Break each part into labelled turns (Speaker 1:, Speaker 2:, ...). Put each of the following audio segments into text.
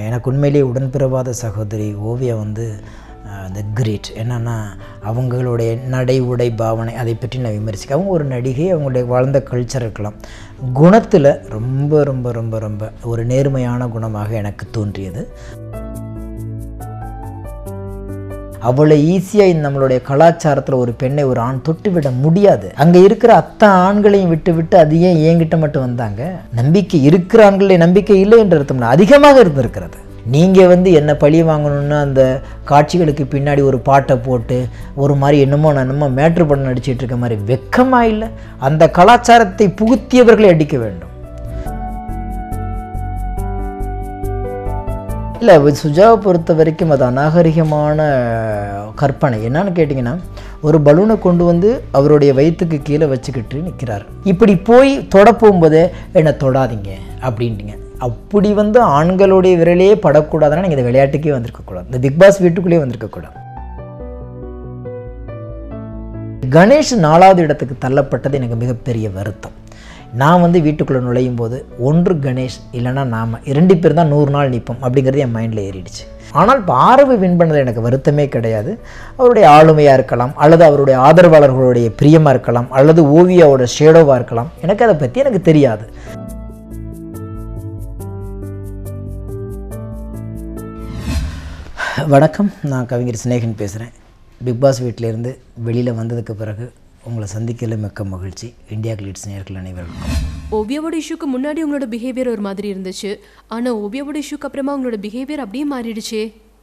Speaker 1: எனக்கு உண்மையிலேயே உடன்பிறவாத சகோதரி ஓவியா வந்து அந்த கிரேட் என்னென்னா அவங்களுடைய நடை உடை பாவனை அதை பற்றி நான் விமர்சிக்க அவங்க ஒரு நடிகை அவங்களுடைய வாழ்ந்த கல்ச்சர் இருக்கலாம் குணத்தில் ரொம்ப ரொம்ப ரொம்ப ரொம்ப ஒரு நேர்மையான குணமாக எனக்கு தோன்றியது அவ்வளோ ஈஸியாக இந்த நம்மளுடைய கலாச்சாரத்தில் ஒரு பெண்ணை ஒரு ஆண் தொட்டு விட முடியாது அங்கே இருக்கிற அத்தனை ஆண்களையும் விட்டு விட்டு அது ஏன் என்கிட்ட மட்டும் வந்தாங்க நம்பிக்கை இருக்கிற ஆண்களுடைய நம்பிக்கை இல்லை என்று அர்த்தம் அதிகமாக இருந்திருக்கிறது நீங்கள் வந்து என்ன பழி வாங்கணும்னு அந்த காட்சிகளுக்கு பின்னாடி ஒரு பாட்டை போட்டு ஒரு மாதிரி என்னமோ நான் என்னமோ மேட்ரு படம் நடிச்சிட்டு இருக்க மாதிரி வெக்கமா இல்லை அந்த கலாச்சாரத்தை புகுத்தியவர்களை அடிக்க வேண்டும் இல்லை சுஜாவை பொறுத்த வரைக்கும் அது அநாகரிகமான கற்பனை என்னன்னு கேட்டிங்கன்னா ஒரு பலூனை கொண்டு வந்து அவருடைய வயிற்றுக்கு கீழே வச்சுக்கிட்டு நிற்கிறார் இப்படி போய் தொட போகும்போதே என்னை தொடாதீங்க அப்படின்ட்டுங்க அப்படி வந்து ஆண்களுடைய விரலே படக்கூடாதுன்னா நீங்கள் இந்த விளையாட்டுக்கே வந்திருக்கக்கூடாது இந்த பிக் பாஸ் வீட்டுக்குள்ளேயே வந்திருக்கக்கூடாது கணேஷ் நாலாவது இடத்துக்கு தள்ளப்பட்டது எனக்கு மிகப்பெரிய வருத்தம் நான் வந்து வீட்டுக்குள்ளே நுழையும் போது ஒன்று கணேஷ் இல்லைன்னா நாம இரண்டு பேர் தான் நூறு நாள் நிற்போம் அப்படிங்கிறது என் மைண்டில் ஏறிடுச்சு ஆனால் இப்போ ஆரவு வின் பண்ணது எனக்கு வருத்தமே கிடையாது அவருடைய ஆளுமையாக இருக்கலாம் அல்லது அவருடைய ஆதரவாளர்களுடைய பிரியமாக இருக்கலாம் அல்லது ஓவியாவோட ஷேடோவாக இருக்கலாம் எனக்கு அதை பற்றி எனக்கு தெரியாது வணக்கம் நான் கவிஞர் சிநேகன் பேசுகிறேன் பிக் பாஸ் வீட்டிலேருந்து வெளியில் வந்ததுக்கு பிறகு உங்களை சந்திக்கல மிக்க மகிழ்ச்சி இந்தியா கிளீட்ஸ் நேர்கள் அனைவருக்கும்
Speaker 2: ஓவியாவோட இஷ்யூக்கு முன்னாடி உங்களோட பிஹேவியர் ஒரு மாதிரி இருந்துச்சு ஆனா ஓவியாவோட இஷ்யூக்கு அப்புறமா உங்களோட பிஹேவியர் அப்படியே மாறிடுச்சே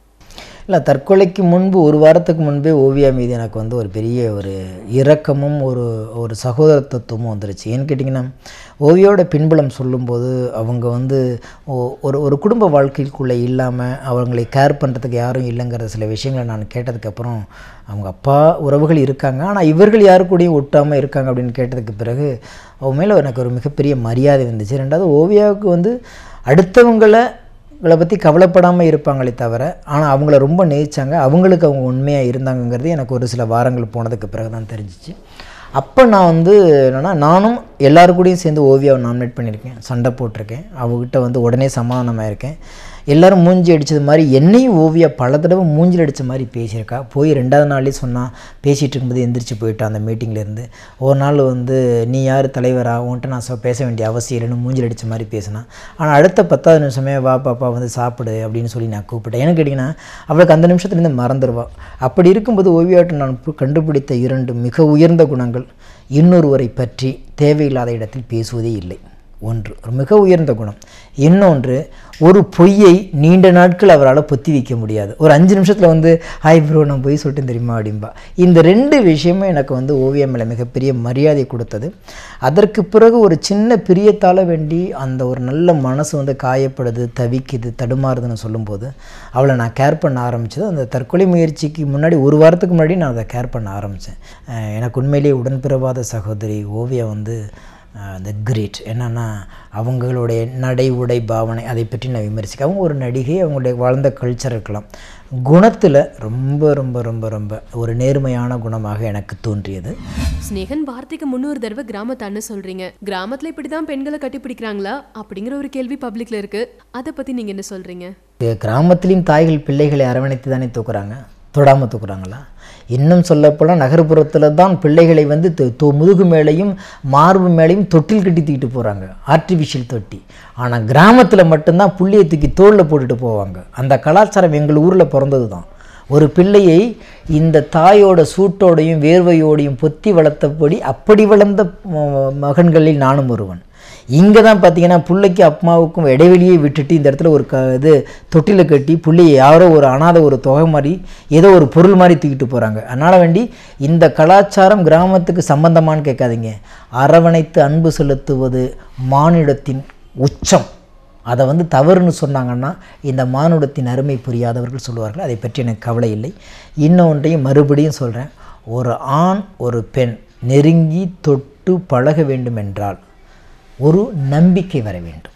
Speaker 1: இல்லை தற்கொலைக்கு முன்பு ஒரு வாரத்துக்கு முன்பே ஓவியா மீது எனக்கு வந்து ஒரு பெரிய ஒரு இரக்கமும் ஒரு ஒரு சகோதரத்துவமும் வந்துருச்சு ஏன்னு கேட்டிங்கன்னா ஓவியோட பின்புலம் சொல்லும்போது அவங்க வந்து ஒ- ஒரு ஒரு குடும்ப வாழ்க்கைக்குள்ளே இல்லாமல் அவங்களை கேர் பண்ணுறதுக்கு யாரும் இல்லைங்கிற சில விஷயங்களை நான் கேட்டதுக்கப்புறம் அவங்க அப்பா உறவுகள் இருக்காங்க ஆனால் இவர்கள் யாரு கூடயும் ஒட்டாமல் இருக்காங்க அப்படின்னு கேட்டதுக்கு பிறகு அவங்க மேலே எனக்கு ஒரு மிகப்பெரிய மரியாதை வந்துச்சு ரெண்டாவது ஓவியாவுக்கு வந்து அடுத்தவங்களை இவளை பற்றி கவலைப்படாமல் இருப்பாங்களே தவிர ஆனால் அவங்கள ரொம்ப நேசிச்சாங்க அவங்களுக்கு அவங்க உண்மையாக இருந்தாங்கங்கிறது எனக்கு ஒரு சில வாரங்கள் போனதுக்கு பிறகு தான் தெரிஞ்சிச்சு அப்போ நான் வந்து என்னென்னா நானும் எல்லாரு கூடயும் சேர்ந்து ஓவியாவை நாமினேட் பண்ணியிருக்கேன் சண்டை போட்டிருக்கேன் அவகிட்ட வந்து உடனே சமாதானமாக இருக்கேன் எல்லாரும் மூஞ்சி அடித்தது மாதிரி என்னையும் ஓவியா பல தடவை மூஞ்சில் அடித்த மாதிரி பேசியிருக்கா போய் ரெண்டாவது நாளே சொன்னா பேசிகிட்டு இருக்கும்போது எந்திரிச்சு போயிட்டான் அந்த மீட்டிங்லேருந்து ஒரு நாள் வந்து நீ யார் தலைவரா உன்கிட்ட நான் சொ- பேச வேண்டிய அவசியம் இல்லைன்னு மூஞ்சில் அடித்த மாதிரி பேசினான் ஆனால் அடுத்த பத்தாவது நிமிஷமே வா பாப்பா வந்து சாப்பிடு அப்படின்னு சொல்லி நான் கூப்பிட்டேன் எனக்கு கேட்டிங்கன்னா அவளுக்கு அந்த நிமிஷத்துலேருந்து மறந்துடுவா அப்படி இருக்கும்போது ஓவியாட்ட நான் பு- கண்டுபிடித்த இரண்டு மிக உயர்ந்த குணங்கள் இன்னொருவரை பற்றி தேவையில்லாத இடத்தில் பேசுவதே இல்லை ஒன்று ஒரு மிக உயர்ந்த குணம் இன்னொன்று ஒரு பொய்யை நீண்ட நாட்கள் அவரால் பொத்தி வைக்க முடியாது ஒரு அஞ்சு நிமிஷத்தில் வந்து ஹாய் ப்ரோ நான் பொய் சொல்லிட்டேன் தெரியுமா அப்படிம்பா இந்த ரெண்டு விஷயமும் எனக்கு வந்து ஓவியம் மேலே மிகப்பெரிய மரியாதை கொடுத்தது அதற்கு பிறகு ஒரு சின்ன பிரியத்தால் வேண்டி அந்த ஒரு நல்ல மனசு வந்து காயப்படுது தவிக்குது தடுமாறுதுன்னு சொல்லும்போது அவளை நான் கேர் பண்ண ஆரம்பிச்சது அந்த தற்கொலை முயற்சிக்கு முன்னாடி ஒரு வாரத்துக்கு முன்னாடி நான் அதை கேர் பண்ண ஆரம்பித்தேன் எனக்கு உண்மையிலேயே உடன்பிறவாத சகோதரி ஓவியா வந்து த கிரேட் என்னென்னா அவங்களுடைய நடை உடை பாவனை அதை பற்றி நான் விமர்சிக்க அவங்க ஒரு நடிகை அவங்களுடைய வாழ்ந்த கல்ச்சர் இருக்கலாம் குணத்தில் ரொம்ப ரொம்ப ரொம்ப ரொம்ப ஒரு நேர்மையான குணமாக எனக்கு தோன்றியது
Speaker 2: ஸ்னேகன் வார்த்தைக்கு முன்னூறு தடவை கிராமத்தான்னு சொல்றீங்க கிராமத்துல இப்படிதான் பெண்களை கட்டி பிடிக்கிறாங்களா அப்படிங்கிற ஒரு கேள்வி பப்ளிக்ல இருக்கு அதை பத்தி நீங்க என்ன சொல்றீங்க
Speaker 1: கிராமத்திலையும் தாய்கள் பிள்ளைகளை அரவணைத்து தானே தூக்குறாங்க தொடாமல் தூக்குறாங்களா இன்னும் சொல்லப்போனால் நகர்ப்புறத்தில் தான் பிள்ளைகளை வந்து தொ- தொ- முதுகு மேலேயும் மார்பு மேலேயும் தொட்டில் கட்டி தூக்கிட்டு போகிறாங்க ஆர்டிஃபிஷியல் தொட்டி ஆனால் கிராமத்தில் மட்டும்தான் புள்ளியை தூக்கி தோளில் போட்டுட்டு போவாங்க அந்த கலாச்சாரம் எங்கள் ஊரில் பிறந்தது தான் ஒரு பிள்ளையை இந்த தாயோட சூட்டோடையும் வேர்வையோடையும் பொத்தி வளர்த்தபடி அப்படி வளர்ந்த ம- மகன்களில் நானும் ஒருவன் இங்கே தான் பார்த்தீங்கன்னா பிள்ளைக்கு அம்மாவுக்கும் இடைவெளியை விட்டுட்டு இந்த இடத்துல ஒரு க இது தொட்டில கட்டி பிள்ளையை யாரோ ஒரு அனாதை ஒரு தொகை மாதிரி ஏதோ ஒரு பொருள் மாதிரி தூக்கிட்டு போகிறாங்க அதனால் வேண்டி இந்த கலாச்சாரம் கிராமத்துக்கு சம்பந்தமான்னு கேட்காதீங்க அரவணைத்து அன்பு செலுத்துவது மானிடத்தின் உச்சம் அதை வந்து தவறுன்னு சொன்னாங்கன்னா இந்த மானுடத்தின் அருமை புரியாதவர்கள் சொல்லுவார்கள் அதை பற்றி எனக்கு கவலை இல்லை இன்னொன்றையும் மறுபடியும் சொல்கிறேன் ஒரு ஆண் ஒரு பெண் நெருங்கி தொட்டு பழக வேண்டும் என்றால் ஒரு நம்பிக்கை வர வேண்டும்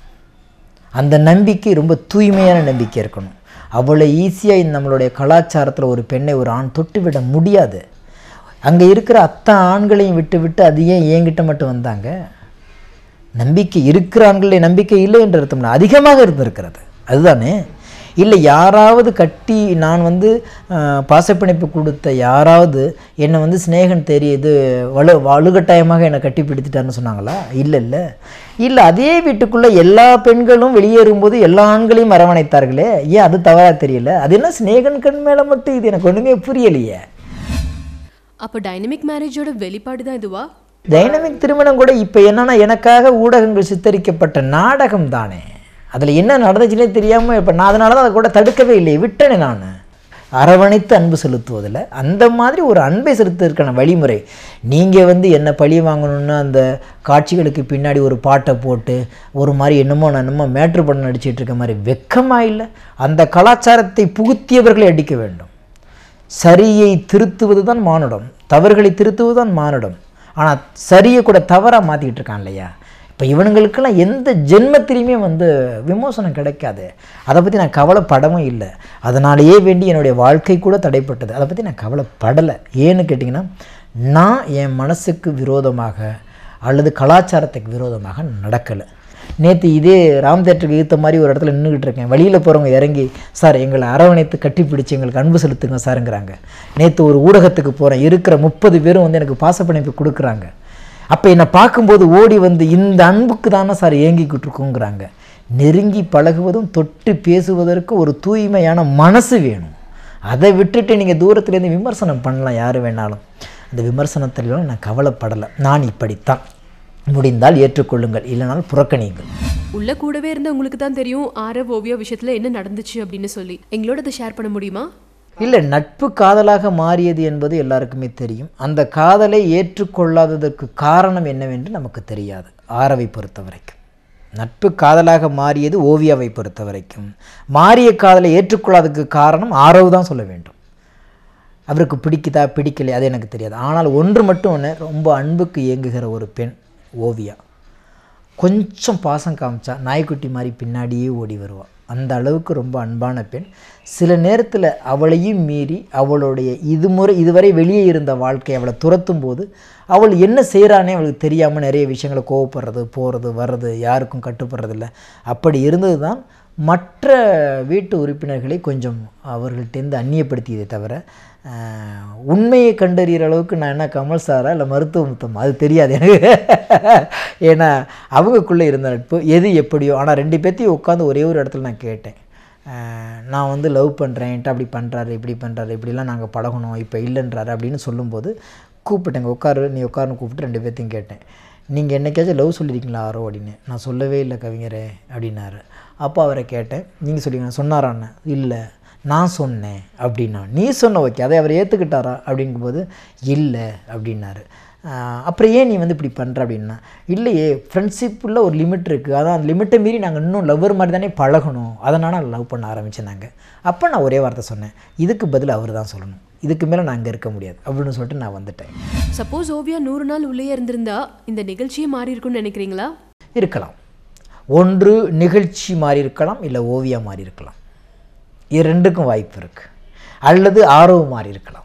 Speaker 1: அந்த நம்பிக்கை ரொம்ப தூய்மையான நம்பிக்கை இருக்கணும் அவ்வளோ ஈஸியாக இந்த நம்மளுடைய கலாச்சாரத்தில் ஒரு பெண்ணை ஒரு ஆண் தொட்டு விட முடியாது அங்கே இருக்கிற அத்தனை ஆண்களையும் விட்டு விட்டு அது ஏன் என்கிட்ட மட்டும் வந்தாங்க நம்பிக்கை இருக்கிற ஆண்களுடைய நம்பிக்கை இல்லை என்று அர்த்தம் இல்லை. அதிகமாக இருந்திருக்கிறது அதுதானே இல்லை யாராவது கட்டி நான் வந்து அஹ், பாசப்பிணைப்பு கொடுத்த யாராவது என்னை வந்து சிநேகன் தெரியுது வலு வலுக்கட்டாயமாக என்னை கட்டி பிடித்துட்டாருன்னு சொன்னாங்களா இல்லை இல்லை இல்லை அதே வீட்டுக்குள்ளே எல்லா பெண்களும் வெளியேறும்போது எல்லா ஆண்களையும் அரவணைத்தார்களே ஏன் அது தவறாக தெரியல அது என்ன சிநேகன் கண் மேலே மட்டும் இது எனக்கு ஒன்றுமே புரியலையே
Speaker 2: அப்ப டைனமிக் மேரேஜோட வெளிப்பாடு தான் இதுவா
Speaker 1: டைனமிக் திருமணம் கூட இப்போ என்னன்னா எனக்காக ஊடகங்கள் சித்தரிக்கப்பட்ட நாடகம் தானே அதில் என்ன நடந்துச்சுனே தெரியாமல் இப்போ நான் அதனால தான் அதை கூட தடுக்கவே இல்லை விட்டேனே நான் அரவணைத்து அன்பு செலுத்துவதில் அந்த மாதிரி ஒரு அன்பை செலுத்துவதற்கான வழிமுறை நீங்கள் வந்து என்ன பழி வாங்கணும்னு அந்த காட்சிகளுக்கு பின்னாடி ஒரு பாட்டை போட்டு ஒரு மாதிரி என்னமோ நான் என்னமோ மேட்ரு பண்ண நடிச்சிட்டு இருக்க மாதிரி வெக்கமா இல்லை அந்த கலாச்சாரத்தை புகுத்தியவர்களை அடிக்க வேண்டும் சரியை திருத்துவது தான் மானுடம் தவறுகளை திருத்துவது தான் மானுடம் ஆனால் சரியை கூட தவறாக மாற்றிக்கிட்டு இருக்கான் இல்லையா இப்போ இவனுங்களுக்கெல்லாம் எந்த ஜென்மத்திலையுமே வந்து விமோசனம் கிடைக்காது அதை பற்றி நான் கவலைப்படவும் இல்லை அதனாலேயே வேண்டி என்னுடைய வாழ்க்கை கூட தடைப்பட்டது அதை பற்றி நான் கவலைப்படலை ஏன்னு கேட்டிங்கன்னா நான் என் மனசுக்கு விரோதமாக அல்லது கலாச்சாரத்துக்கு விரோதமாக நடக்கலை நேற்று இதே ராம் தேட்டருக்கு ஈர்த்த மாதிரி ஒரு இடத்துல நின்றுக்கிட்டு இருக்கேன் வழியில் போகிறவங்க இறங்கி சார் எங்களை அரவணைத்து கட்டிப்பிடிச்சு எங்களுக்கு அன்பு செலுத்துங்க சாருங்கிறாங்க நேற்று ஒரு ஊடகத்துக்கு போகிறேன் இருக்கிற முப்பது பேரும் வந்து எனக்கு பாசப்பிணைப்பு கொடுக்குறாங்க அப்போ என்னை பார்க்கும்போது ஓடி வந்து இந்த அன்புக்கு தானே சார் ஏங்கிக்கிட்டு இருக்கோங்கிறாங்க நெருங்கி பழகுவதும் தொட்டு பேசுவதற்கு ஒரு தூய்மையான மனசு வேணும் அதை விட்டுட்டு நீங்கள் தூரத்துலேருந்து விமர்சனம் பண்ணலாம் யார் வேணாலும் அந்த விமர்சனத்திலாம் நான் கவலைப்படலை நான் இப்படித்தான் முடிந்தால் ஏற்றுக்கொள்ளுங்கள் இல்லைனால் புறக்கணியுங்கள்
Speaker 2: உள்ள கூடவே இருந்த உங்களுக்கு தான் தெரியும் ஆரவ் ஓவியா விஷயத்துல என்ன நடந்துச்சு அப்படின்னு சொல்லி எங்களோட அதை ஷேர் பண்ண முடியுமா
Speaker 1: இல்லை நட்பு காதலாக மாறியது என்பது எல்லாருக்குமே தெரியும் அந்த காதலை ஏற்றுக்கொள்ளாததற்கு காரணம் என்னவென்று நமக்கு தெரியாது ஆரவை பொறுத்த வரைக்கும் நட்பு காதலாக மாறியது ஓவியாவை பொறுத்த வரைக்கும் மாறிய காதலை ஏற்றுக்கொள்ளாததுக்கு காரணம் ஆரவு தான் சொல்ல வேண்டும் அவருக்கு பிடிக்குதா பிடிக்கலையா அது எனக்கு தெரியாது ஆனால் ஒன்று மட்டும் ஒன்று ரொம்ப அன்புக்கு இயங்குகிற ஒரு பெண் ஓவியா கொஞ்சம் பாசம் காமிச்சா நாய்க்குட்டி மாதிரி பின்னாடியே ஓடி வருவாள் அந்த அளவுக்கு ரொம்ப அன்பான பெண் சில நேரத்தில் அவளையும் மீறி அவளுடைய இதுமுறை இதுவரை வெளியே இருந்த வாழ்க்கை அவளை துரத்தும் போது அவள் என்ன செய்கிறானே அவளுக்கு தெரியாமல் நிறைய விஷயங்களை கோவப்படுறது போகிறது வர்றது யாருக்கும் கட்டுப்படுறதில்ல அப்படி இருந்தது தான் மற்ற வீட்டு உறுப்பினர்களை கொஞ்சம் அவர்கள்ட்டேருந்து அந்நியப்படுத்தியதை தவிர ஆஹ், உண்மையை கண்டறிகிற அளவுக்கு நான் என்ன கமல் சாரா இல்லை மருத்துவ முத்தம் அது தெரியாது எனக்கு ஏன்னா அவங்கக்குள்ளே இருந்த நட்பு எது எப்படியோ ஆனால் ரெண்டு பேர்த்தையும் உட்காந்து ஒரே ஒரு இடத்துல நான் கேட்டேன் ஆஹ், நான் வந்து லவ் பண்ணுறேன் என்கிட்ட அப்படி பண்ணுறாரு இப்படி பண்ணுறாரு இப்படிலாம் நாங்கள் பழகணும் இப்போ இல்லைன்றாரு அப்படின்னு சொல்லும்போது கூப்பிட்டேங்க உட்காரு நீ உட்காருன்னு கூப்பிட்டு ரெண்டு பேர்த்தையும் கேட்டேன் நீங்கள் என்னைக்காச்சும் லவ் சொல்லியிருக்கீங்களா ஆரோ அப்படின்னு நான் சொல்லவே இல்லை கவிஞரே அப்படின்னாரு அப்போ அவரை கேட்டேன் நீங்கள் சொல்லிங்க சொன்னாரான்னு இல்லை நான் சொன்னேன் அப்படின்னா நீ சொன்ன ஓகே அதை அவர் ஏற்றுக்கிட்டாரா அப்படிங்கும்போது இல்லை அப்படின்னாரு ஆஹ் அப்புறம் ஏன் நீ வந்து இப்படி பண்ணுற அப்படின்னா இல்லையே ஃப்ரெண்ட்ஷிப்பில் ஒரு லிமிட் இருக்குது அதான் அந்த லிமிட்டை மீறி நாங்கள் இன்னும் லவ்வர் மாதிரி தானே பழகணும் அதனால் நான் லவ் பண்ண ஆரம்பித்தேன் நாங்கள் அப்போ நான் ஒரே வார்த்தை சொன்னேன் இதுக்கு பதில் அவர் தான் சொல்லணும் இதுக்கு மேலே நான் அங்கே இருக்க முடியாது அப்படின்னு சொல்லிட்டு நான் வந்துட்டேன்
Speaker 2: சப்போஸ் ஓவியா நூறு நாள் உள்ளே இருந்திருந்தா இந்த நிகழ்ச்சியே மாறி இருக்கும்னு நினைக்கிறீங்களா
Speaker 1: இருக்கலாம் ஒன்று நிகழ்ச்சி மாறி இருக்கலாம் இல்லை ஓவியா மாறி இருக்கலாம் இது ரெண்டுக்கும் வாய்ப்பு இருக்குது அல்லது ஆர்வம் மாறி இருக்கலாம்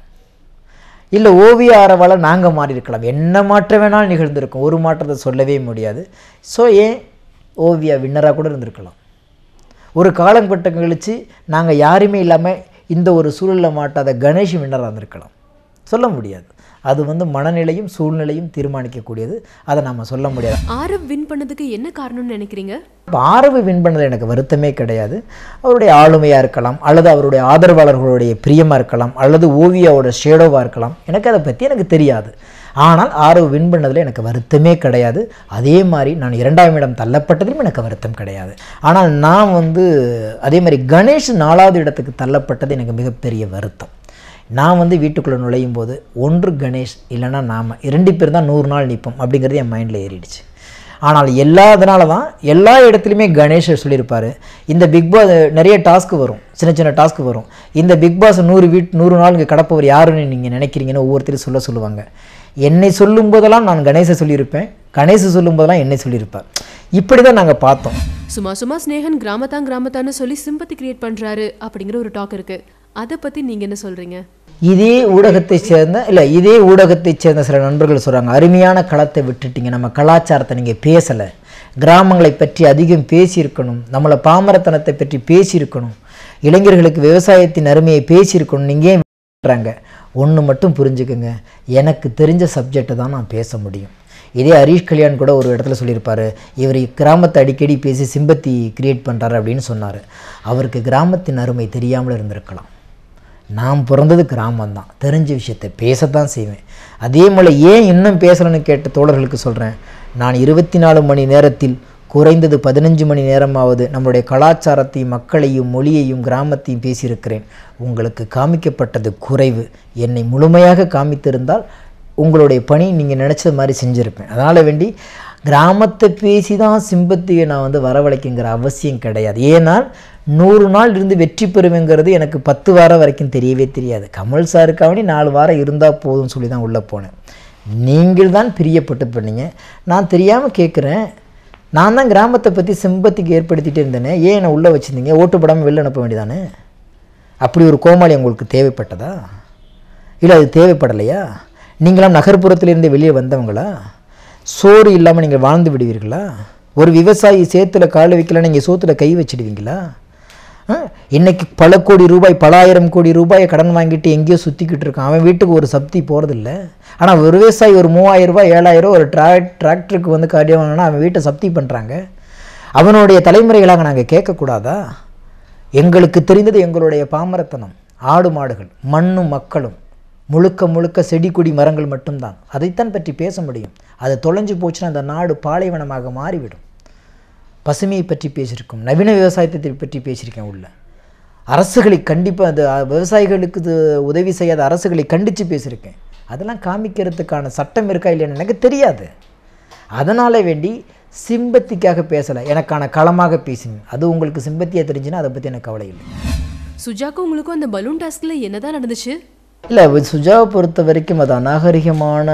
Speaker 1: இல்லை ஓவிய ஆரவால் நாங்கள் மாறி இருக்கலாம் என்ன மாற்றம் வேணாலும் நிகழ்ந்திருக்கும் ஒரு மாற்றத்தை சொல்லவே முடியாது ஸோ ஏன் ஓவியா வின்னராக கூட இருந்திருக்கலாம் ஒரு காலங்கட்டம் கழித்து நாங்கள் யாருமே இல்லாமல் இந்த ஒரு சூழலில் மாட்டாத கணேஷ் வின்னராக இருந்திருக்கலாம் சொல்ல முடியாது அது வந்து மனநிலையும் சூழ்நிலையும் தீர்மானிக்கக்கூடியது அதை நாம் சொல்ல முடியாது
Speaker 2: ஆரவ் வின் பண்ணதுக்கு என்ன காரணம்னு நினைக்கிறீங்க
Speaker 1: இப்போ ஆரவு வின் பண்ணது எனக்கு வருத்தமே கிடையாது அவருடைய ஆளுமையாக இருக்கலாம் அல்லது அவருடைய ஆதரவாளர்களுடைய பிரியமாக இருக்கலாம் அல்லது ஓவியாவோட ஷேடோவாக இருக்கலாம் எனக்கு அதை பற்றி எனக்கு தெரியாது ஆனால் ஆரவு வின் பண்ணதில் எனக்கு வருத்தமே கிடையாது அதே மாதிரி நான் இரண்டாம் இடம் தள்ளப்பட்டதிலும் எனக்கு வருத்தம் கிடையாது ஆனால் நான் வந்து அதே மாதிரி கணேஷ் நாலாவது இடத்துக்கு தள்ளப்பட்டது எனக்கு மிகப்பெரிய வருத்தம் நான் வந்து வீட்டுக்குள்ளே நுழையும் போது ஒன்று கணேஷ் இல்லைன்னா நாம இரண்டு பேர் தான் நூறு நாள் நிற்போம் அப்படிங்கிறது என் மைண்டில் ஏறிடுச்சு ஆனால் எல்லா அதனால தான் எல்லா இடத்துலையுமே கணேஷ் சொல்லியிருப்பார் இந்த பிக் பாஸ் நிறைய டாஸ்க்கு வரும் சின்ன சின்ன டாஸ்க்கு வரும் இந்த பிக் பாஸ் நூறு வீட் நூறு நாள் இங்கே கடப்பவர் யாருன்னு நீங்கள் நினைக்கிறீங்கன்னு ஒவ்வொருத்தரும் சொல்ல சொல்லுவாங்க என்னை சொல்லும் போதெல்லாம் நான் கணேசை சொல்லியிருப்பேன் கணேசை சொல்லும் போதெல்லாம் என்னை சொல்லியிருப்பேன் இப்படி தான் நாங்கள் பார்த்தோம்
Speaker 2: சும்மா சும்மா ஸ்னேகன் கிராமத்தான் கிராமத்தான்னு சொல்லி சிம்பத்தி கிரியேட் பண்றாரு அப்படிங்கிற ஒரு டாக் இருக்கு அதை பத்தி நீங்க என்ன சொல்றீங்க
Speaker 1: இதே ஊடகத்தைச் சேர்ந்த இல்லை இதே ஊடகத்தைச் சேர்ந்த சில நண்பர்கள் சொல்கிறாங்க அருமையான களத்தை விட்டுட்டீங்க நம்ம கலாச்சாரத்தை நீங்கள் பேசலை கிராமங்களை பற்றி அதிகம் பேசியிருக்கணும் நம்மளை பாமரத்தனத்தை பற்றி பேசியிருக்கணும் இளைஞர்களுக்கு விவசாயத்தின் அருமையை பேசியிருக்கணும் நீங்கள் ஏன் விட்டுறாங்க ஒன்று மட்டும் புரிஞ்சுக்குங்க எனக்கு தெரிஞ்ச சப்ஜெக்டை தான் நான் பேச முடியும் இதே ஹரீஷ் கல்யாண் கூட ஒரு இடத்துல சொல்லியிருப்பார் இவர் கிராமத்தை அடிக்கடி பேசி சிம்பத்தி கிரியேட் பண்ணுறாரு அப்படின்னு சொன்னார் அவருக்கு கிராமத்தின் அருமை தெரியாமல் இருந்திருக்கலாம் நான் பிறந்தது கிராமம்தான் தெரிஞ்ச விஷயத்தை பேசத்தான் செய்வேன் அதே போல் ஏன் இன்னும் பேசலன்னு கேட்ட தோழர்களுக்கு சொல்கிறேன் நான் இருபத்தி நாலு மணி நேரத்தில் குறைந்தது பதினஞ்சு மணி நேரமாவது நம்மளுடைய கலாச்சாரத்தையும் மக்களையும் மொழியையும் கிராமத்தையும் பேசியிருக்கிறேன் உங்களுக்கு காமிக்கப்பட்டது குறைவு என்னை முழுமையாக காமித்திருந்தால் உங்களுடைய பணி நீங்கள் நினச்சது மாதிரி செஞ்சுருப்பேன் அதனால் வேண்டி கிராமத்தை பேசி தான் சிம்பத்தியை நான் வந்து வரவழைக்குங்கிற அவசியம் கிடையாது ஏனால் நூறு நாள் இருந்து வெற்றி பெறுவேங்கிறது எனக்கு பத்து வாரம் வரைக்கும் தெரியவே தெரியாது கமல் சாருக்காவணி நாலு வாரம் இருந்தால் போதும்னு சொல்லி தான் உள்ளே போனேன் நீங்கள் தான் பிரியப்பட்டு பண்ணீங்க நான் தெரியாமல் கேட்குறேன் நான் தான் கிராமத்தை பற்றி சிம்பத்திக்கு ஏற்படுத்திகிட்டே இருந்தேனே ஏன் என்னை உள்ளே வச்சுருந்தீங்க ஓட்டு போடாமல் வெளில அனுப்ப வேண்டியதானே அப்படி ஒரு கோமாளி உங்களுக்கு தேவைப்பட்டதா இல்லை அது தேவைப்படலையா நீங்களாம் நகர்ப்புறத்திலிருந்து வெளியே வந்தவங்களா சோறு இல்லாமல் நீங்கள் வாழ்ந்து விடுவீர்களா ஒரு விவசாயி சேத்துல காலை வைக்கல நீங்கள் சோத்துல கை வச்சிடுவீங்களா ஆ? இன்னைக்கு பல கோடி ரூபாய் பல ஆயிரம் கோடி ரூபாயை கடன் வாங்கிட்டு எங்கேயோ சுற்றிக்கிட்டு இருக்கான் அவன் வீட்டுக்கு ஒரு சப்தி போகிறதில்ல ஆனால் ஒரு விவசாயி ஒரு மூவாயிரம் ரூபாய் ஏழாயிரம் ரூபாய் ஒரு ட்ரா டிராக்டருக்கு வந்து காட்டிய வாங்கினா அவன் வீட்டை சப்தி பண்ணுறாங்க அவனுடைய தலைமுறைகளாக நாங்கள் கேட்கக்கூடாதா எங்களுக்கு தெரிந்தது எங்களுடைய பாமரத்தனம் ஆடு மாடுகள் மண்ணும் மக்களும் முழுக்க முழுக்க செடி கொடி மரங்கள் மட்டும்தான் அதைத்தான் பற்றி பேச முடியும் அது தொலைஞ்சு போச்சுன்னா அந்த நாடு பாலைவனமாக மாறிவிடும் பசுமையை பற்றி பேசியிருக்கோம் நவீன விவசாயத்தை பற்றி பேசியிருக்கேன் உள்ள அரசுகளை கண்டிப்பாக அது அ, விவசாயிகளுக்கு இது உதவி செய்யாத அரசுகளை கண்டித்து பேசியிருக்கேன் அதெல்லாம் காமிக்கிறதுக்கான சட்டம் இருக்கா இல்லைன்னு எனக்கு தெரியாது அதனால் வேண்டி சிம்பத்திக்காக பேசலை எனக்கான களமாக பேசினேன் அது உங்களுக்கு சிம்பத்தியாக தெரிஞ்சுன்னா அதை பற்றி எனக்கு கவலை இல்லை
Speaker 2: சுஜாக்கும் உங்களுக்கும் அந்த பலூன் டாஸ்க்ல என்னதான் நடந்துச்சு
Speaker 1: இல்லை சுஜாவை பொறுத்த வரைக்கும் அது அநாகரிகமான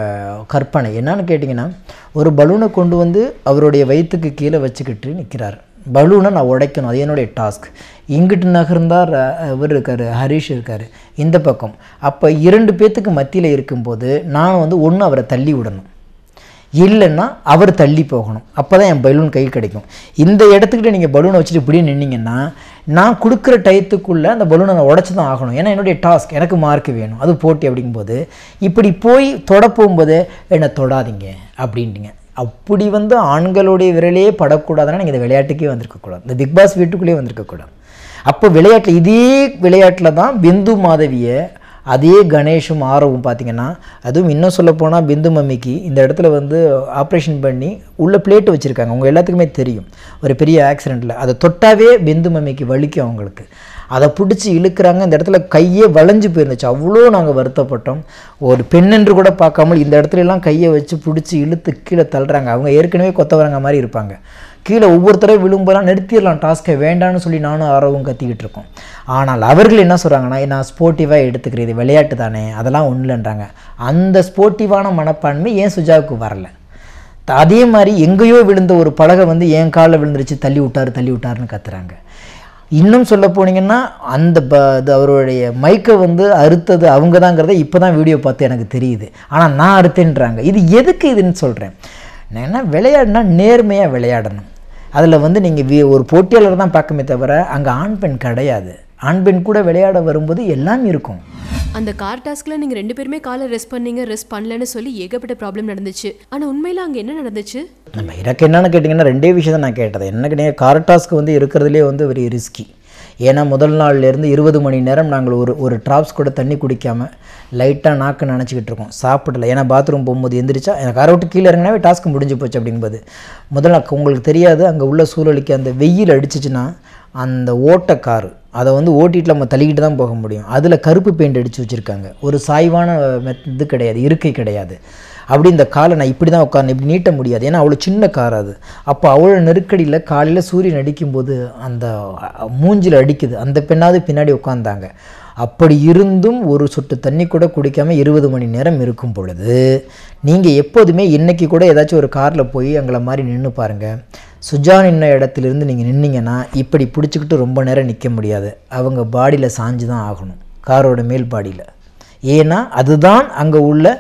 Speaker 1: கற்பனை என்னன்னு கேட்டிங்கன்னா ஒரு பலூனை கொண்டு வந்து அவருடைய வயிற்றுக்கு கீழே வச்சுக்கிட்டு நிற்கிறார் பலூனை நான் உடைக்கணும் அது என்னுடைய டாஸ்க் இங்கிட்டு நகர்ந்தார் இவர் இருக்கார் ஹரிஷ் இருக்கார் இந்த பக்கம் அப்போ இரண்டு பேர்த்துக்கு மத்தியில் இருக்கும்போது நான் வந்து ஒன்று அவரை தள்ளி விடணும் இல்லைன்னா அவர் தள்ளி போகணும் அப்போ தான் என் பலூன் கை கிடைக்கும் இந்த இடத்துக்கிட்ட நீங்கள் பலூனை வச்சுட்டு இப்படியே நின்னீங்கன்னா நான் கொடுக்குற டயத்துக்குள்ளே அந்த பலூனை நான் உடச்சி தான் ஆகணும் ஏன்னா என்னுடைய டாஸ்க் எனக்கு மார்க் வேணும் அது போட்டி அப்படிங்கும்போது இப்படி போய் தொட போகும்போது என்னை தொடாதீங்க அப்படின்ட்டீங்க அப்படி வந்து ஆண்களுடைய விரலே படக்கூடாதுன்னா நீங்கள் இந்த விளையாட்டுக்கே வந்திருக்கக்கூடாது இந்த பிக் பாஸ் வீட்டுக்குள்ளேயே வந்திருக்கக்கூடாது அப்போ விளையாட்டில் இதே விளையாட்டில் தான் பிந்து மாதவியை அதே கணேஷும் ஆரவும் பார்த்தீங்கன்னா அதுவும் இன்னும் சொல்லப்போனால் பிந்து மம்மிக்கு இந்த இடத்துல வந்து ஆப்ரேஷன் பண்ணி உள்ள பிளேட்டு வச்சுருக்காங்க அவங்க எல்லாத்துக்குமே தெரியும் ஒரு பெரிய ஆக்சிடெண்ட்டில் அதை தொட்டாவே பிந்து மம்மிக்கு வலிக்கும் அவங்களுக்கு அதை பிடிச்சி இழுக்கிறாங்க இந்த இடத்துல கையே வளைஞ்சு போயிருந்துச்சு அவ்வளோ நாங்கள் வருத்தப்பட்டோம் ஒரு பெண் என்று கூட பார்க்காமல் இந்த இடத்துல எல்லாம் கையை வச்சு பிடிச்சி இழுத்து கீழே தள்ளுறாங்க அவங்க ஏற்கனவே கொத்தவரங்க மாதிரி இருப்பாங்க கீழே ஒவ்வொருத்தரையும் விழும்போதெல்லாம் நிறுத்திடலாம் டாஸ்க்கை வேண்டான்னு சொல்லி நானும் ஆர்வம் கத்திக்கிட்டு இருக்கோம் ஆனால் அவர்கள் என்ன சொல்கிறாங்கன்னா நான் ஸ்போர்ட்டிவாக எடுத்துக்கிறேன் இது விளையாட்டு தானே அதெல்லாம் ஒன்றுலன்றாங்க அந்த ஸ்போர்ட்டிவான மனப்பான்மை ஏன் சுஜாவுக்கு வரல த- அதே மாதிரி எங்கேயோ விழுந்த ஒரு பலகை வந்து என் காலில் விழுந்துருச்சு தள்ளி விட்டாரு தள்ளி விட்டாருன்னு கத்துறாங்க இன்னும் சொல்ல போனீங்கன்னா அந்த ப அது அவருடைய மைக்கை வந்து அறுத்தது அவங்க தாங்கிறத இப்போ தான் வீடியோ பார்த்து எனக்கு தெரியுது ஆனால் நான் அறுத்தேன்றாங்க இது எதுக்கு இதுன்னு சொல்கிறேன் நான் என்ன விளையாடினா நேர்மையாக விளையாடணும் அதில் வந்து நீங்கள் ஒரு போட்டியாளர் தான் பார்க்கமே தவிர அங்கே ஆண் பெண் கிடையாது ஆண் பெண் கூட விளையாட வரும்போது எல்லாம் இருக்கும்
Speaker 2: அந்த கார் டாஸ்க்ல நீங்க ரெண்டு பேருமே காலை ரெஸ்ட் பண்ணீங்க ரெஸ்ட் பண்ணலன்னு சொல்லி ஏகப்பட்ட ப்ராப்ளம் நடந்துச்சு ஆனா உண்மையில அங்க என்ன நடந்துச்சு
Speaker 1: நம்ம எனக்கு என்னன்னு கேட்டிங்கன்னா ரெண்டே விஷயம் தான் நான் கேட்டது எனக்கு நீங்கள் கார்டாஸ்க்கு வந்து இருக்கிறதுலே வந்து வெரி ரிஸ்கி ஏன்னா முதல் நாள்லேருந்து இருபது மணி நேரம் நாங்கள் ஒரு ஒரு ட்ராப்ஸ் கூட தண்ணி குடிக்காமல் லைட்டாக நாக்கு நினச்சிக்கிட்டு இருக்கோம் சாப்பிடல ஏன்னா பாத்ரூம் போகும்போது எந்திரிச்சா எனக்கு அரை விட்டு கீழே இறங்கினாவே டாஸ்க் முடிஞ்சு போச்சு அப்படிங்கும்போது முதல்ல உங்களுக்கு தெரியாது அங்கே உள்ள சூழலுக்கு அந்த வெயில் அடிச்சிச்சுன்னா அந்த ஓட்ட காரு அதை வந்து ஓட்டிட்டு நம்ம தள்ளிக்கிட்டு தான் போக முடியும் அதில் கருப்பு பெயிண்ட் அடித்து வச்சுருக்காங்க ஒரு சாய்வான மெத் இது கிடையாது இருக்கை கிடையாது அப்படி இந்த காலை நான் இப்படி தான் உட்காந்து இப்படி நீட்ட முடியாது ஏன்னா அவ்வளோ சின்ன கார் அது அப்போ அவ்வளோ நெருக்கடியில் காலையில் சூரியன் அடிக்கும்போது அந்த அ- மூஞ்சில அடிக்குது அந்த பெண்ணாவது பின்னாடி உட்காந்தாங்க அப்படி இருந்தும் ஒரு சொட்டு தண்ணி கூட குடிக்காமல் இருபது மணி நேரம் இருக்கும் பொழுது நீங்கள் எப்போதுமே இன்னைக்கு கூட ஏதாச்சும் ஒரு காரில் போய் எங்களை மாதிரி நின்று பாருங்கள் சுஜா நின்ன இடத்துலேருந்து நீங்கள் நின்னீங்கன்னா இப்படி பிடிச்சிக்கிட்டு ரொம்ப நேரம் நிற்க முடியாது அவங்க பாடியில் சாஞ்சு தான் ஆகணும் காரோட மேல் பாடியில் ஏன்னா அதுதான் அங்கே உள்ள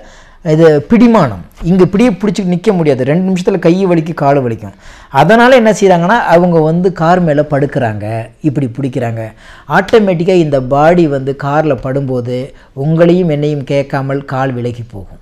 Speaker 1: இது பிடிமானம் இங்கே இப்படியே பிடிச்சி நிற்க முடியாது ரெண்டு நிமிஷத்தில் கை வலிக்கும் கால் வலிக்கும் அதனால் என்ன செய்கிறாங்கன்னா அவங்க வந்து கார் மேலே படுக்கிறாங்க இப்படி பிடிக்கிறாங்க ஆட்டோமேட்டிக்காக இந்த பாடி வந்து காரில் படும்போது உங்களையும் என்னையும் கேட்காமல் கால் விலகி போகும்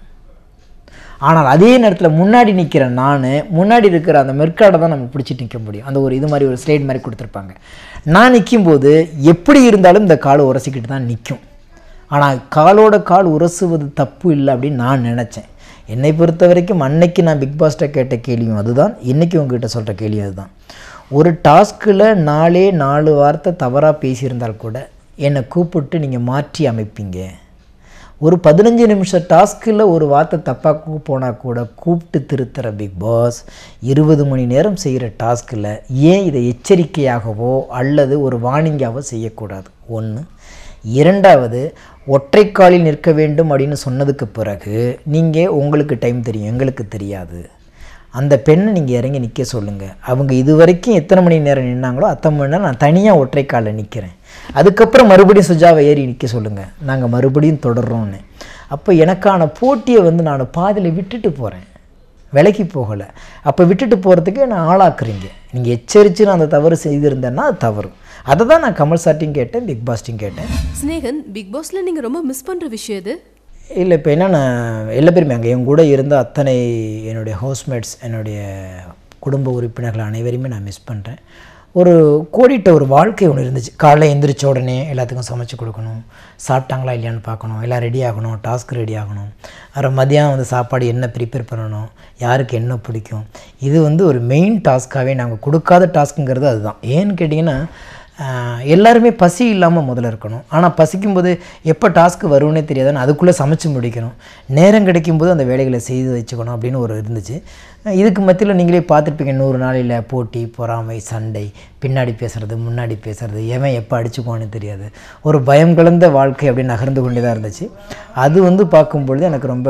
Speaker 1: ஆனால் அதே நேரத்தில் முன்னாடி நிற்கிற நான் முன்னாடி இருக்கிற அந்த மெர்க்காடை தான் நம்ம பிடிச்சிட்டு நிற்க முடியும் அந்த ஒரு இது மாதிரி ஒரு ஸ்லைட் மாதிரி கொடுத்துருப்பாங்க நான் நிற்கும்போது எப்படி இருந்தாலும் இந்த கால் உரசிக்கிட்டு தான் நிற்கும் ஆனால் காலோட கால் உரசுவது தப்பு இல்லை அப்படின்னு நான் நினச்சேன் என்னை பொறுத்த வரைக்கும் அன்னைக்கு நான் பிக் பாஸ்ட்டை கேட்ட கேள்வியும் அதுதான் இன்றைக்கி உங்ககிட்ட சொல்கிற கேள்வி அதுதான் ஒரு டாஸ்கில் நாலே நாலு வார்த்தை தவறாக பேசியிருந்தால் கூட என்னை கூப்பிட்டு நீங்கள் மாற்றி அமைப்பீங்க ஒரு பதினஞ்சு நிமிஷம் டாஸ்கில் ஒரு வார்த்தை தப்பாக போனால் கூட கூப்பிட்டு திருத்துற பிக் பாஸ் இருபது மணி நேரம் செய்கிற டாஸ்கில் ஏன் இதை எச்சரிக்கையாகவோ அல்லது ஒரு வார்னிங்காவோ செய்யக்கூடாது ஒன்று இரண்டாவது ஒற்றைக்காலில் நிற்க வேண்டும் அப்படின்னு சொன்னதுக்கு பிறகு நீங்கள் உங்களுக்கு டைம் தெரியும் எங்களுக்கு தெரியாது அந்த பெண்ணை நீங்கள் இறங்கி நிற்க சொல்லுங்கள் அவங்க இது வரைக்கும் எத்தனை மணி நேரம் நின்னாங்களோ அத்தனை மணி நேரம் நான் தனியாக ஒற்றைக்காலில் நிற்கிறேன் அதுக்கப்புறம் மறுபடியும் சுஜாவை ஏறி நிற்க சொல்லுங்கள் நாங்கள் மறுபடியும் தொடர்றோன்னு அப்போ எனக்கான போட்டியை வந்து நான் பாதியில் விட்டுட்டு போகிறேன் விலைக்கு போகலை அப்போ விட்டுட்டு போகிறதுக்கு என்னை ஆளாக்குறீங்க நீங்கள் எச்சரித்து நான் அந்த தவறு செய்திருந்தேன்னா அது தவறு அதை தான் நான் கமல் சார்ட்டையும் கேட்டேன் பிக் பாஸ்ட்டையும் கேட்டேன்
Speaker 2: ஸ்னேகன் பிக் பாஸ்ல நீங்க ரொம்ப மிஸ் பண்ற விஷயம் எது
Speaker 1: இல்லை இப்போ என்னென்னா எல்லா பேருமே அங்கே என் கூட இருந்த அத்தனை என்னுடைய ஹவுஸ்மேட்ஸ் என்னுடைய குடும்ப உறுப்பினர்கள் அனைவரையுமே நான் மிஸ் பண்ணுறேன் ஒரு கோடிட்ட ஒரு வாழ்க்கை ஒன்று இருந்துச்சு காலைல எந்திரிச்ச உடனே எல்லாத்துக்கும் சமைச்சு கொடுக்கணும் சாப்பிட்டாங்களா இல்லையான்னு பார்க்கணும் எல்லாம் ரெடி ஆகணும் டாஸ்க் ரெடி ஆகணும் அப்புறம் மதியம் வந்து சாப்பாடு என்ன ப்ரிப்பேர் பண்ணணும் யாருக்கு என்ன பிடிக்கும் இது வந்து ஒரு மெயின் டாஸ்க்காகவே நாங்கள் கொடுக்காத டாஸ்க்குங்கிறது அதுதான் ஏன்னு கேட்டிங்கன்னா ஆஹ் எல்லாருமே பசி இல்லாமல் முதல்ல இருக்கணும் ஆனால் பசிக்கும்போது எப்போ டாஸ்க்கு வரும்னே தெரியாதுன்னு அதுக்குள்ளே சமைச்சு முடிக்கணும் நேரம் கிடைக்கும்போது அந்த வேலைகளை செய்து வச்சுக்கணும் அப்படின்னு ஒரு இருந்துச்சு அஹ் இதுக்கு மத்தியில் நீங்களே பார்த்துருப்பீங்க நூறு நாளில் போட்டி பொறாமை சண்டை பின்னாடி பேசுகிறது முன்னாடி பேசுகிறது எவன் எப்போ அடிச்சுக்குவான்னு தெரியாது ஒரு பயம் கலந்த வாழ்க்கை அப்படி நகர்ந்து கொண்டே தான் இருந்துச்சு அது வந்து பார்க்கும்பொழுது எனக்கு ரொம்ப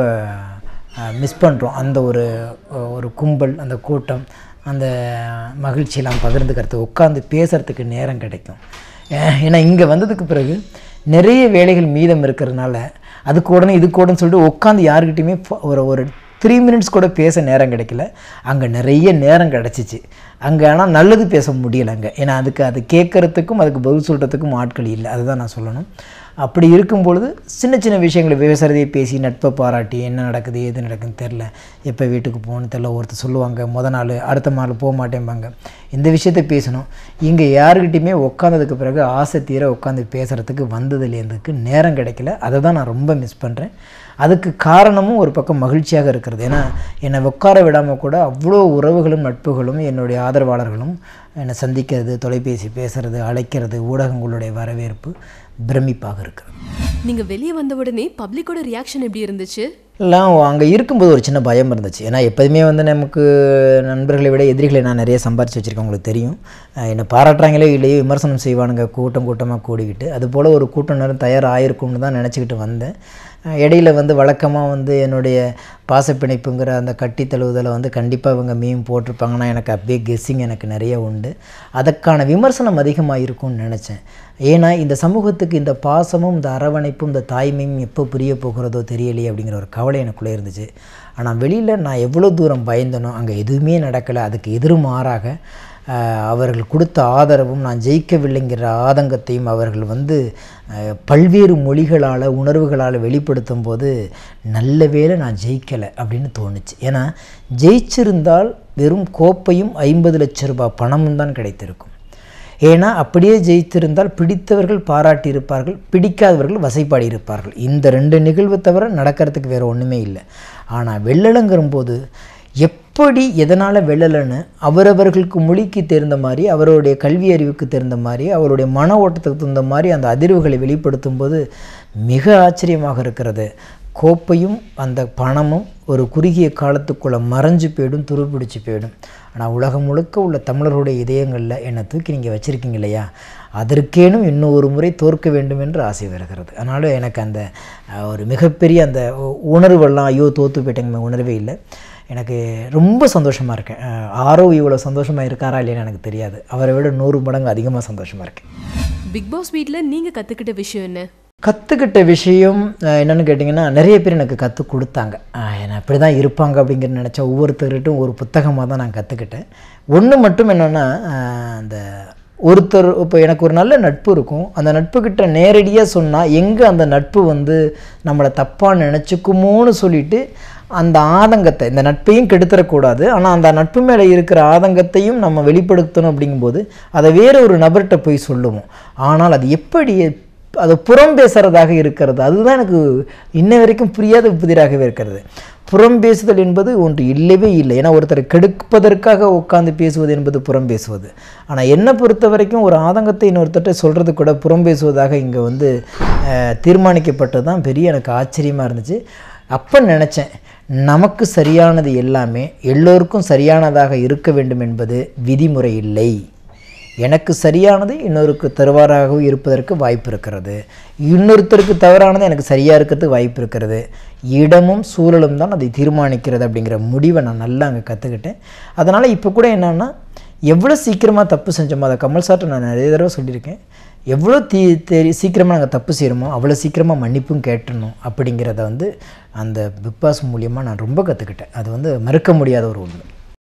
Speaker 1: மிஸ் பண்ணுறோம் அந்த ஒரு ஒரு கும்பல் அந்த கூட்டம் அந்த மகிழ்ச்சியெல்லாம் பகிர்ந்துக்கிறதுக்கு உட்காந்து பேசுகிறதுக்கு நேரம் கிடைக்கும் ஏ- ஏன்னா இங்கே வந்ததுக்கு பிறகு நிறைய வேலைகள் மீதம் இருக்கிறதுனால அதுக்கு உடனே இதுக்கு உடனே சொல்லிட்டு உட்காந்து யாருக்கிட்டையுமே ப- ஒரு ஒரு த்ரீ மினிட்ஸ் கூட பேச நேரம் கிடைக்கல அங்கே நிறைய நேரம் கிடச்சிச்சு அங்கே ஆனால் நல்லது பேச முடியலை அங்கே ஏன்னா அதுக்கு அது கேட்குறதுக்கும் அதுக்கு பதில் சொல்கிறதுக்கும் ஆட்கள் இல்லை அதுதான் நான் சொல்லணும் அப்படி இருக்கும் பொழுது சின்ன சின்ன விஷயங்களை பேசுகிறதே பேசி நட்பை பாராட்டி என்ன நடக்குது ஏது நடக்குதுன்னு தெரில எப்போ வீட்டுக்கு போகணும்னு தெரில ஒருத்தர் சொல்லுவாங்க முத நாள் அடுத்த நாள் போக மாட்டேன்பாங்க இந்த விஷயத்த பேசணும் இங்கே யாருக்கிட்டையுமே உட்காந்ததுக்கு பிறகு ஆசை தீர உட்காந்து பேசுகிறதுக்கு வந்ததுலேருந்துக்கு நேரம் கிடைக்கல அதை தான் நான் ரொம்ப மிஸ் பண்ணுறேன் அதுக்கு காரணமும் ஒரு பக்கம் மகிழ்ச்சியாக இருக்கிறது ஏன்னா என்னை உட்கார விடாமல் கூட அவ்வளோ உறவுகளும் நட்புகளும் என்னுடைய ஆதரவாளர்களும் என்னை சந்திக்கிறது தொலைபேசி பேசுறது அழைக்கிறது ஊடகங்களுடைய வரவேற்பு பிரமிப்பாக இருக்கிறது
Speaker 2: நீங்க வெளியே வந்த உடனே பப்ளிக்கோட ரியாக்ஷன் எப்படி இருந்துச்சு
Speaker 1: எல்லாம் அங்கே இருக்கும்போது ஒரு சின்ன பயம் இருந்துச்சு ஏன்னா எப்போதுமே வந்து நமக்கு நண்பர்களை விட எதிரிகளை நான் நிறைய சம்பாரித்து வச்சுருக்கேன் உங்களுக்கு தெரியும் அஹ் என்னை பாராட்டுறாங்களே இல்லையோ விமர்சனம் செய்வானுங்க கூட்டம் கூட்டமாக கூடிக்கிட்டு அதுபோல் ஒரு கூட்டம் நேரம் தயாராகிருக்கும்னு தான் நினச்சிக்கிட்டு வந்தேன் அஹ் இடையில வந்து வழக்கமாக வந்து என்னுடைய பாசப்பிணைப்புங்கிற அந்த கட்டி தழுவுதலை வந்து கண்டிப்பாக இவங்க மீம் போட்டிருப்பாங்கன்னா எனக்கு அப்படியே கெஸ்ஸிங் எனக்கு நிறைய உண்டு அதற்கான விமர்சனம் அதிகமாக இருக்கும்னு நினச்சேன் ஏன்னா இந்த சமூகத்துக்கு இந்த பாசமும் இந்த அரவணைப்பும் இந்த தாய்மையும் எப்போ புரிய போகிறதோ தெரியலையே அப்படிங்கிற ஒரு கவலை எனக்குள்ளே இருந்துச்சு ஆனால் வெளியில் நான் எவ்வளோ தூரம் பயந்தனோ அங்கே எதுவுமே நடக்கலை அதுக்கு எதிர்மாறாக ஆஹ், அவர்கள் கொடுத்த ஆதரவும் நான் ஜெயிக்கவில்லைங்கிற ஆதங்கத்தையும் அவர்கள் வந்து ஆஹ், பல்வேறு மொழிகளால் உணர்வுகளால் வெளிப்படுத்தும் போது நல்ல வேளை நான் ஜெயிக்கலை அப்படின்னு தோணுச்சு ஏன்னா ஜெயிச்சிருந்தால் வெறும் கோப்பையும் ஐம்பது லட்ச ரூபாய் பணமும் தான் கிடைத்திருக்கும் ஏன்னா அப்படியே ஜெயித்திருந்தால் பிடித்தவர்கள் பாராட்டியிருப்பார்கள் பிடிக்காதவர்கள் வசைப்பாடி இருப்பார்கள் இந்த ரெண்டு நிகழ்வு தவிர நடக்கிறதுக்கு வேறு ஒன்றுமே இல்லை ஆனால் வெள்ளலங்கிற போது எப்படி எதனால் வெள்ளலைன்னு அவரவர்களுக்கு மொழிக்கு தெரிந்த மாதிரி அவருடைய கல்வி அறிவுக்கு தெரிந்த மாதிரி அவருடைய மன ஓட்டத்துக்கு தகுந்த மாதிரி அந்த அதிர்வுகளை வெளிப்படுத்தும் போது மிக ஆச்சரியமாக இருக்கிறது கோப்பையும் அந்த பணமும் ஒரு குறுகிய காலத்துக்குள்ளே மறைஞ்சு போயிடும் துருப்பிடிச்சு போயிடும் ஆனால் உலகம் முழுக்க உள்ள தமிழர்களுடைய இதயங்களில் என்னை தூக்கி நீங்கள் வச்சுருக்கீங்க இல்லையா அதற்கேனும் இன்னும் ஒரு முறை தோற்க வேண்டும் என்று ஆசை வருகிறது அதனால் எனக்கு அந்த அஹ், ஒரு மிகப்பெரிய அந்த உ- உணர்வெல்லாம் ஐயோ தோற்று போயிட்டேங்க உணர்வே இல்லை எனக்கு ரொம்ப சந்தோஷமாக இருக்கேன் அஹ், ஆரோ இவ்வளோ சந்தோஷமாக இருக்காரா இல்லையான்னு எனக்கு தெரியாது அவரை விட நூறு மடங்கு அதிகமாக சந்தோஷமாக இருக்கேன்
Speaker 2: பிக் பாஸ் வீட்ல நீங்க கத்துக்கிட்ட விஷயம் என்ன
Speaker 1: கற்றுக்கிட்ட விஷயம் அஹ், என்னன்னு கேட்டிங்கன்னா நிறைய பேர் எனக்கு கற்றுக் கொடுத்தாங்க அஹ், நான் இப்படி தான் இருப்பாங்க அப்படிங்கிற நினச்ச ஒவ்வொருத்தர்கிட்டும் ஒரு புத்தகமாக தான் நான் கற்றுக்கிட்டேன் ஒன்று மட்டும் என்னென்னா அந்த ஒருத்தர் இப்போ எனக்கு ஒரு நல்ல நட்பு இருக்கும் அந்த நட்புக்கிட்ட நேரடியாக சொன்னால் எங்கே அந்த நட்பு வந்து நம்மளை தப்பாக நினச்சிக்குமோன்னு சொல்லிட்டு அந்த ஆதங்கத்தை இந்த நட்பையும் கெடுத்துடக்கூடாது ஆனால் அந்த நட்பு மேலே இருக்கிற ஆதங்கத்தையும் நம்ம வெளிப்படுத்தணும் அப்படிங்கும்போது அதை வேற ஒரு நபர்கிட்ட போய் சொல்லுவோம் ஆனால் அது எப்படி அது புறம் பேசுகிறதாக இருக்கிறது அதுதான் எனக்கு இன்ன வரைக்கும் புரியாத புதிராகவே இருக்கிறது புறம் பேசுதல் என்பது ஒன்று இல்லவே இல்லை ஏன்னா ஒருத்தரை கெடுப்பதற்காக உட்காந்து பேசுவது என்பது புறம் பேசுவது ஆனால் என்னை பொறுத்த வரைக்கும் ஒரு ஆதங்கத்தை இன்னொருத்தட்ட சொல்கிறது கூட புறம் பேசுவதாக இங்கே வந்து அஹ், தீர்மானிக்கப்பட்டது தான் பெரிய எனக்கு ஆச்சரியமாக இருந்துச்சு அப்போ நினச்சேன் நமக்கு சரியானது எல்லாமே எல்லோருக்கும் சரியானதாக இருக்க வேண்டும் என்பது விதிமுறை இல்லை எனக்கு சரியானது இன்னொருக்கு தருவாராகவும் இருப்பதற்கு வாய்ப்பு இருக்கிறது இன்னொருத்தருக்கு தவறானது எனக்கு சரியாக இருக்கிறதுக்கு வாய்ப்பு இருக்கிறது இடமும் சூழலும் தான் அதை தீர்மானிக்கிறது அப்படிங்கிற முடிவை நான் நல்லா அங்கே கற்றுக்கிட்டேன் அதனால் இப்போ கூட என்னன்னா எவ்வளோ சீக்கிரமாக தப்பு செஞ்சோமோ அதை கமல் சார்ட்ட நான் நிறைய தடவை சொல்லியிருக்கேன் எவ்வளோ தீ தெரி சீக்கிரமாக நாங்கள் தப்பு செய்கிறோமோ அவ்வளோ சீக்கிரமாக மன்னிப்பும் கேட்டணும் அப்படிங்கிறத வந்து அந்த பிக் பாஸ் மூலியமாக நான் ரொம்ப கற்றுக்கிட்டேன் அது வந்து மறுக்க முடியாத ஒரு உண்மை